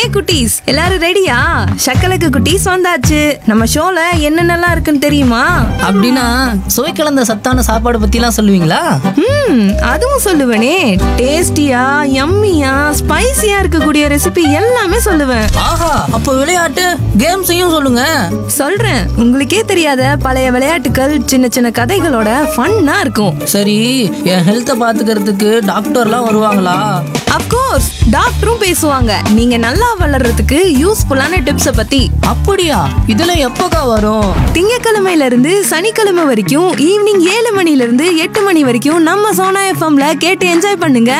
குட்டீஸ் எல்லாரும் ரெடியா சக்கலக்கு குட்டீஸ் வந்தாச்சு நம்ம ஷோல என்னென்னலாம் இருக்குன்னு தெரியுமா அப்படின்னா சுவை கலந்த சத்தான சாப்பாடு பத்திலாம் சொல்லுவீங்களா ம் அதுவும் சொல்லுவேனே டேஸ்டியா யம்மியா ஸ்பைசியா இருக்கக்கூடிய ரெசிபி எல்லாமே சொல்லுவேன் ஆஹா அப்போ விளையாட்டு கேம்ஸையும் சொல்லுங்க சொல்றேன் உங்களுக்கே தெரியாத பழைய விளையாட்டுகள் சின்ன சின்ன கதைகளோட ஃபன்னா இருக்கும் சரி என் ஹெல்த்தை பாத்துக்கிறதுக்கு டாக்டர்லாம் வருவாங்களா அப்கோர்ஸ் டாக்டரும் பேசுவாங்க நீங்க நல்லா வளர்றதுக்கு யூஸ்ஃபுல்லான டிப்ஸ பத்தி அப்படியா இதெல்லாம் எப்போக்கா வரும் திங்கக்கிழமையில இருந்து சனிக்கிழமை வரைக்கும் ஈவினிங் ஏழு மணில இருந்து எட்டு மணி வரைக்கும் நம்ம சோனா எஃப்எம்ல கேட்டு என்ஜாய் பண்ணுங்க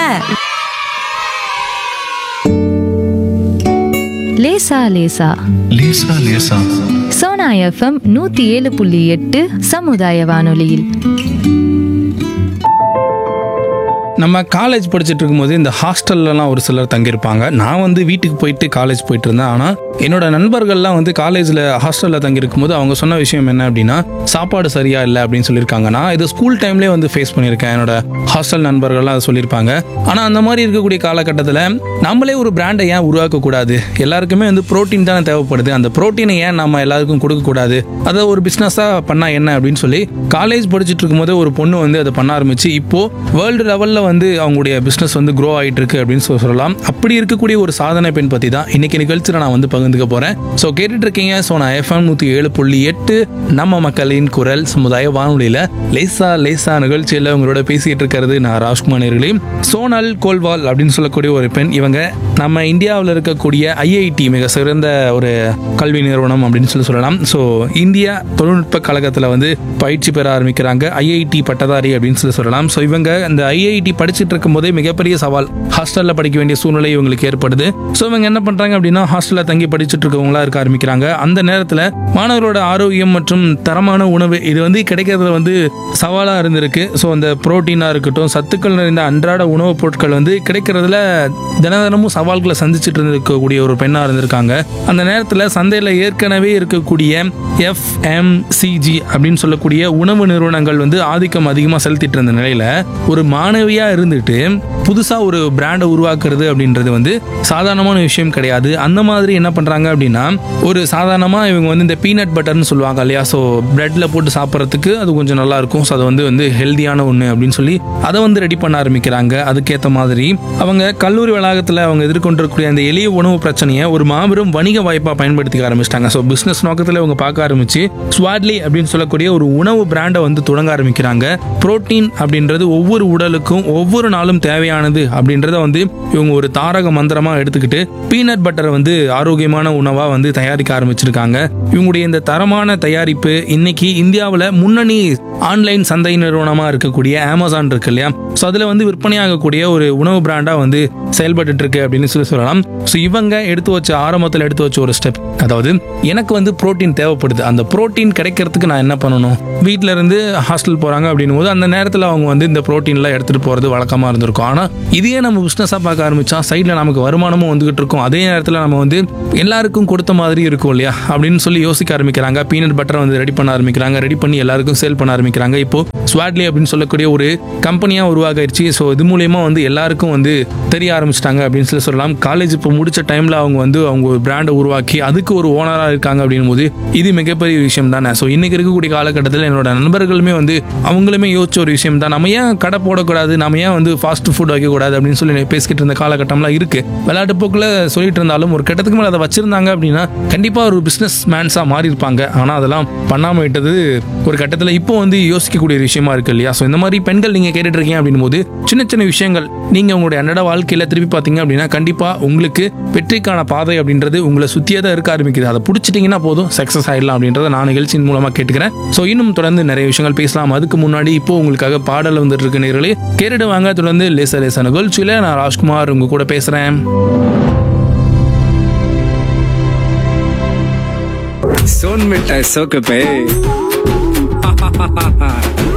லேசா லேசா லேசா லேசா சோனா எஃப்எம் நூத்தி ஏழு புள்ளி எட்டு சமுதாய வானொலியில் நம்ம காலேஜ் படிச்சுட்டு இருக்கும்போது இந்த ஹாஸ்டல்லலாம் ஒரு சிலர் தங்கியிருப்பாங்க நான் வந்து வீட்டுக்கு போயிட்டு காலேஜ் போயிட்டு இருந்தேன் ஆனால் என்னோட நண்பர்கள்லாம் வந்து காலேஜில் ஹாஸ்டலில் தங்கியிருக்கும் போது அவங்க சொன்ன விஷயம் என்ன அப்படின்னா சாப்பாடு சரியா இல்லை அப்படின்னு சொல்லியிருக்காங்க நான் இது ஸ்கூல் டைம்லேயே வந்து ஃபேஸ் பண்ணியிருக்கேன் என்னோட ஹாஸ்டல் நண்பர்கள்லாம் அதை சொல்லியிருப்பாங்க ஆனால் அந்த மாதிரி இருக்கக்கூடிய காலகட்டத்தில் நம்மளே ஒரு பிராண்டை ஏன் உருவாக்கக்கூடாது எல்லாருக்குமே வந்து புரோட்டீன் தானே தேவைப்படுது அந்த புரோட்டீனை ஏன் நம்ம எல்லாருக்கும் கொடுக்கக்கூடாது அதை ஒரு பிஸ்னஸாக பண்ணால் என்ன அப்படின்னு சொல்லி காலேஜ் படிச்சுட்டு இருக்கும்போது ஒரு பொண்ணு வந்து அதை பண்ண ஆரம்பிச்சு இப்போ வேர்ல்டு லெவலில் வந்து அவங்களுடைய பிஸ்னஸ் வந்து க்ரோ ஆகிட்டு இருக்கு அப்படின்னு சொல்லி சொல்லலாம் அப்படி இருக்கக்கூடிய ஒரு சாதனை பெண் பற்றி தான் இன்னைக்கு நிகழ்ச்சியில் நான் வந்து பகிர்ந்துக்க போகிறேன் ஸோ கேட்டுட்டு இருக்கீங்க ஸோ நான் எஃப்எம் நூற்றி ஏழு புள்ளி எட்டு நம்ம மக்களின் குரல் சமுதாய வானொலியில் லேசா லேசா நிகழ்ச்சியில் உங்களோட பேசிட்டு இருக்கிறது நான் ராஜ்குமார் நேர்களே சோனல் கோல்வால் அப்படின்னு சொல்லக்கூடிய ஒரு பெண் இவங்க நம்ம இந்தியாவில் இருக்கக்கூடிய ஐஐடி மிக சிறந்த ஒரு கல்வி நிறுவனம் அப்படின்னு சொல்லி சொல்லலாம் ஸோ இந்தியா தொழில்நுட்ப கழகத்தில் வந்து பயிற்சி பெற ஆரம்பிக்கிறாங்க ஐஐடி பட்டதாரி அப்படின்னு சொல்லி சொல்லலாம் ஸோ இவங்க அந்த ஐஐடி படிச்சுட்டு இருக்கும்போதே மிகப்பெரிய சவால் ஹாஸ்டலில் படிக்க வேண்டிய சூழ்நிலை இவங்களுக்கு ஏற்படுது ஸோ இவங்க என்ன பண்ணுறாங்க அப்படின்னா ஹாஸ்டலில் தங்கி படிச்சுட்டு இருக்கவங்களா இருக்க ஆரம்பிக்கிறாங்க அந்த நேரத்தில் மாணவர்களோட ஆரோக்கியம் மற்றும் தரமான உணவு இது வந்து கிடைக்கிறதுல வந்து சவாலாக இருந்திருக்கு ஸோ அந்த புரோட்டீனாக இருக்கட்டும் சத்துக்கள் நிறைந்த அன்றாட உணவுப் பொருட்கள் வந்து கிடைக்கிறதுல தின தினமும் சவால்களை சந்திச்சுட்டு இருந்திருக்கக்கூடிய ஒரு பெண்ணாக இருந்திருக்காங்க அந்த நேரத்தில் சந்தையில் ஏற்கனவே இருக்கக்கூடிய எஃப்எம்சிஜி அப்படின்னு சொல்லக்கூடிய உணவு நிறுவனங்கள் வந்து ஆதிக்கம் அதிகமாக செலுத்திட்டு இருந்த நிலையில ஒரு மாணவியாக இருந்துட்டு புதுசாக ஒரு பிராண்டை உருவாக்குறது அப்படின்றது வந்து சாதாரணமான விஷயம் கிடையாது அந்த மாதிரி என்ன பண்ணுறாங்க அப்படின்னா ஒரு சாதாரணமாக இவங்க வந்து இந்த பீனட் பட்டர்னு சொல்லுவாங்க இல்லையா ஸோ பிரெட்டில் போட்டு சாப்பிட்றதுக்கு அது கொஞ்சம் நல்லா இருக்கும் ஸோ அது வந்து வந்து ஹெல்தியான ஒன்று அப்படின்னு சொல்லி அதை வந்து ரெடி பண்ண ஆரம்பிக்கிறாங்க அதுக்கேற்ற மாதிரி அவங்க கல்லூரி வளாகத்தில் அவங்க எதிர்கொண்டிருக்கக்கூடிய அந்த எளிய உணவு பிரச்சனையை ஒரு மாபெரும் வணிக வாய்ப்பாக பயன்படுத்திக்க ஆரம்பிச்சிட்டாங்க ஸோ பிஸ்னஸ் நோக்கத்தில் இவங்க பார்க்க ஆரம்பிச்சு ஸ்வாட்லி அப்படின்னு சொல்லக்கூடிய ஒரு உணவு பிராண்டை வந்து தொடங்க ஆரம்பிக்கிறாங்க புரோட்டீன் அப்படின்றது ஒவ்வொரு உடலுக்கும் ஒவ்வொரு நாளும் தேவையானது அப்படின்றத வந்து இவங்க ஒரு தாரக மந்திரமா எடுத்துக்கிட்டு பீனட் பட்டரை வந்து ஆரோக்கியமான உணவா வந்து தயாரிக்க ஆரம்பிச்சிருக்காங்க இவங்களுடைய இந்த தரமான தயாரிப்பு இன்னைக்கு இந்தியாவில் முன்னணி ஆன்லைன் சந்தை நிறுவனமா இருக்கக்கூடிய அமேசான் இருக்கு இல்லையா ஸோ அதில் வந்து விற்பனையாகக்கூடிய ஒரு உணவு பிராண்டா வந்து செயல்பட்டு இருக்கு அப்படின்னு சொல்லி சொல்லலாம் ஸோ இவங்க எடுத்து வச்ச ஆரம்பத்தில் எடுத்து வச்ச ஒரு ஸ்டெப் அதாவது எனக்கு வந்து புரோட்டீன் தேவைப்படுது அந்த புரோட்டீன் கிடைக்கிறதுக்கு நான் என்ன பண்ணணும் வீட்டில இருந்து ஹாஸ்டல் போறாங்க அப்படின்னும் போது அந்த நேரத்தில் அவங்க வந்து இந்த புரோட்டீன்லாம் எடுத்துட்டு போறது வழக்கமா இருந்திருக்கும் ஆனால் இதையே நம்ம பிஸ்னஸாக பார்க்க ஆரம்பிச்சா சைடில் நமக்கு வருமானமும் வந்துகிட்டு இருக்கும் அதே நேரத்தில் நம்ம வந்து எல்லாருக்கும் கொடுத்த மாதிரி இருக்கும் இல்லையா அப்படின்னு சொல்லி யோசிக்க ஆரம்பிக்கிறாங்க பீனட் பட்டரை வந்து ரெடி பண்ண ஆரம்பிக்கிறாங்க ரெடி பண்ணி எல்லாருக்கும் சேல் பண்ண ஆரம்பிக்கிறாங்க இப்போ ஸ்வாட்லி அப்படின்னு சொல்லக்கூடிய ஒரு கம்பெனியா உருவாகிருச்சு ஸோ இது மூலியமா வந்து எல்லாருக்கும் வந்து தெரிய ஆரம்பிச்சிட்டாங்க அப்படின்னு சொல்லி சொல்லலாம் காலேஜ் இப்போ முடிச்ச டைம்ல அவங்க வந்து அவங்க ஒரு பிராண்டை உருவாக்கி அதுக்கு ஒரு ஓனராக இருக்காங்க அப்படின்னும் போது இது மிகப்பெரிய விஷயம் தானே ஸோ இன்னைக்கு இருக்கக்கூடிய காலகட்டத்தில் என்னோட நண்பர்களுமே வந்து அவங்களுமே யோசிச்ச ஒரு விஷயம் தான் நம்ம ஏன் கடை போடக்கூடாது நம்ம ஏன் வந்து ஃபாஸ்ட் ஃபுட் வைக்கக்கூடாது அப்படின்னு சொல்லி பேசிக்கிட்டு இருந்த காலகட்டம்லாம் இருக்கு விளையாட்டு போக்கில் சொல்லிட்டு இருந்தாலும் ஒரு கட்டத்துக்கு மேலே அதை வச்சிருந்தாங்க அப்படின்னா கண்டிப்பாக ஒரு பிஸ்னஸ் மேன்ஸாக மாறி இருப்பாங்க ஆனால் அதெல்லாம் பண்ணாமல் விட்டது ஒரு கட்டத்தில் இப்போ வந்து யோசிக்கக்கூடிய ஒரு விஷயமா இருக்கு இல்லையா ஸோ இந்த மாதிரி பெண்கள் நீங்கள் கேட்டுட்டு இருக்கீங்க அப்படின்னும் போது சின்ன சின்ன விஷயங்கள் நீங்கள் உங்களுடைய அன்றாட வாழ்க்கையில் திருப்பி பார்த்தீங்க அப்படின்னா கண்டிப்பாக உங்களுக்கு வெற்றிக்கான பாதை அப்படின்றது உங்களை சுற்றியே தான் இருக்க ஆரம்பிக்குது அதை பிடிச்சிட்டிங்கன்னா போதும் சக்ஸஸ் ஆயிடலாம் அப்படின்றத நான் நிகழ்ச்சியின் மூலமாக கேட்டுக்கிறேன் ஸோ இன்னும் தொடர்ந்து நிறைய விஷயங்கள் பேசலாம் அதுக்கு முன்னாடி இப்போ உங்களுக்காக பாடல் வந்துட்டு இருக்கு நேர்களே கேட்டுட்டு வாங்க தொடர்ந்து லேச லேச நிகழ்ச்சியில் நான் ராஜ்குமார் உங்க கூட பேசுகிறேன் सोन मिठाई सोक पे